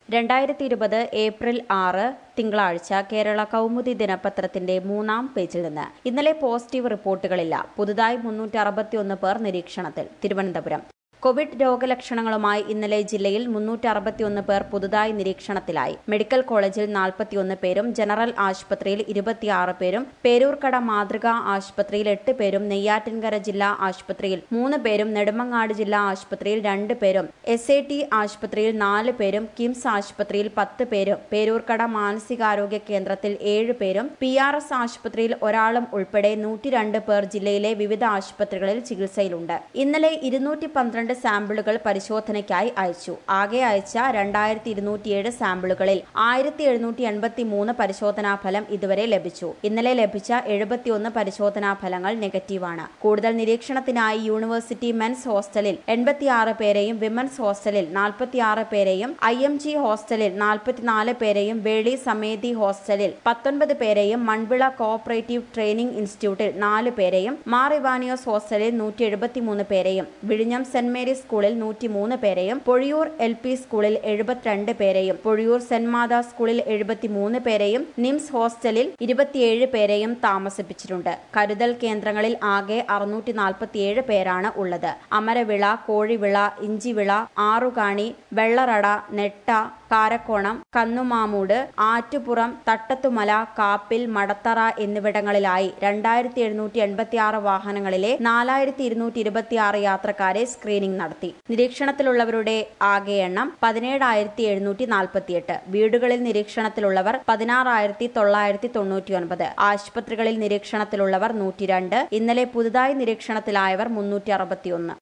രണ്ടായിരത്തി ഇരുപത് ഏപ്രിൽ ആറ് തിങ്കളാഴ്ച കേരള കൗമുദി ദിനപത്രത്തിന്റെ മൂന്നാം പേജിൽ നിന്ന് ഇന്നലെ പോസിറ്റീവ് റിപ്പോർട്ടുകളില്ല പുതുതായി മുന്നൂറ്റി അറുപത്തിയൊന്ന് പേർ നിരീക്ഷണത്തിൽ തിരുവനന്തപുരം കോവിഡ് രോഗലക്ഷണങ്ങളുമായി ഇന്നലെ ജില്ലയിൽ മുന്നൂറ്റി അറുപത്തിയൊന്ന് പേർ പുതുതായി നിരീക്ഷണത്തിലായി മെഡിക്കൽ കോളേജിൽ നാൽപ്പത്തിയൊന്ന് പേരും ജനറൽ ആശുപത്രിയിൽ ഇരുപത്തിയാറ് പേരും പേരൂർക്കട മാതൃകാ ആശുപത്രിയിൽ എട്ട് പേരും നെയ്യാറ്റിൻകര ജില്ലാ ആശുപത്രിയിൽ മൂന്ന് പേരും നെടുമങ്ങാട് ജില്ലാ ആശുപത്രിയിൽ രണ്ട് പേരും എസ് എ ടി ആശുപത്രിയിൽ നാല് പേരും കിംസ് ആശുപത്രിയിൽ പത്ത് പേരും പേരൂർക്കട മാനസികാരോഗ്യ കേന്ദ്രത്തിൽ ഏഴ് പേരും പി ആർ എസ് ആശുപത്രിയിൽ ഒരാളും ഉൾപ്പെടെ നൂറ്റിരണ്ട് പേർ ജില്ലയിലെ വിവിധ ആശുപത്രികളിൽ ചികിത്സയിലുണ്ട് ഇന്നലെ ഇരുന്നൂറ്റി പന്ത്രണ്ട് സാമ്പിളുകൾ പരിശോധനയ്ക്കായി അയച്ചു ആകെ അയച്ച രണ്ടായിരത്തി ഇരുന്നൂറ്റിയേഴ് സാമ്പിളുകളിൽ ആയിരത്തി എഴുന്നൂറ്റി എൺപത്തി മൂന്ന് പരിശോധനാ ഫലം ഇതുവരെ ലഭിച്ചു ഇന്നലെ ലഭിച്ച എഴുപത്തിയൊന്ന് പരിശോധനാ ഫലങ്ങൾ നെഗറ്റീവാണ് കൂടുതൽ നിരീക്ഷണത്തിനായി യൂണിവേഴ്സിറ്റി മെൻസ് ഹോസ്റ്റലിൽ എൺപത്തിയാറ് പേരെയും വിമൻസ് ഹോസ്റ്റലിൽ നാൽപ്പത്തിയാറ് പേരെയും ഐ എം ജി ഹോസ്റ്റലിൽ നാൽപ്പത്തിനാല് പേരെയും വേളി സമേതി ഹോസ്റ്റലിൽ പത്തൊൻപത് പേരെയും മൺവിള കോഓപ്പറേറ്റീവ് ട്രെയിനിംഗ് ഇൻസ്റ്റിറ്റ്യൂട്ടിൽ നാല് പേരെയും മാർ ഇവാനിയോസ് ഹോസ്റ്റലിൽ നൂറ്റി എഴുപത്തിമൂന്ന് പേരെയും വിഴിഞ്ഞം സെന്റ് മേരീസ് സ്കൂളിൽ നൂറ്റിമൂന്ന് പേരെയും പൊഴിയൂർ എൽ പി സ്കൂളിൽ എഴുപത്തിരണ്ട് പേരെയും പൊഴിയൂർ സെന്റ് മാതാ സ്കൂളിൽ എഴുപത്തിമൂന്ന് പേരെയും നിംസ് ഹോസ്റ്റലിൽ ഇരുപത്തിയേഴ് പേരെയും താമസിപ്പിച്ചിട്ടുണ്ട് കരുതൽ കേന്ദ്രങ്ങളിൽ ആകെ അറുന്നൂറ്റി നാൽപ്പത്തിയേഴ് പേരാണ് ഉള്ളത് അമരവിള കോഴിവിള ഇഞ്ചിവിള ആറുകാണി വെള്ളറട നെട്ട കാരക്കോണം കന്നുമാമൂട് ആറ്റുപുറം തട്ടത്തുമല കാപ്പിൽ മടത്തറ എന്നിവിടങ്ങളിലായി രണ്ടായിരത്തി എഴുന്നൂറ്റി എൺപത്തി ആറ് വാഹനങ്ങളിലെ നാലായിരത്തി ഇരുന്നൂറ്റി ഇരുപത്തിയാറ് യാത്രക്കാരെ സ്ക്രീനിംഗ് നടത്തി നിരീക്ഷണത്തിലുള്ളവരുടെ ആകെ എണ്ണം പതിനേഴായിരത്തി എഴുന്നൂറ്റി നാൽപ്പത്തിയെട്ട് വീടുകളിൽ നിരീക്ഷണത്തിലുള്ളവർ പതിനാറായിരത്തി തൊള്ളായിരത്തി തൊണ്ണൂറ്റിയൊൻപത് ആശുപത്രികളിൽ നിരീക്ഷണത്തിലുള്ളവർ നൂറ്റിരണ്ട് ഇന്നലെ പുതുതായി നിരീക്ഷണത്തിലായവർ മുന്നൂറ്റി അറുപത്തിയൊന്ന്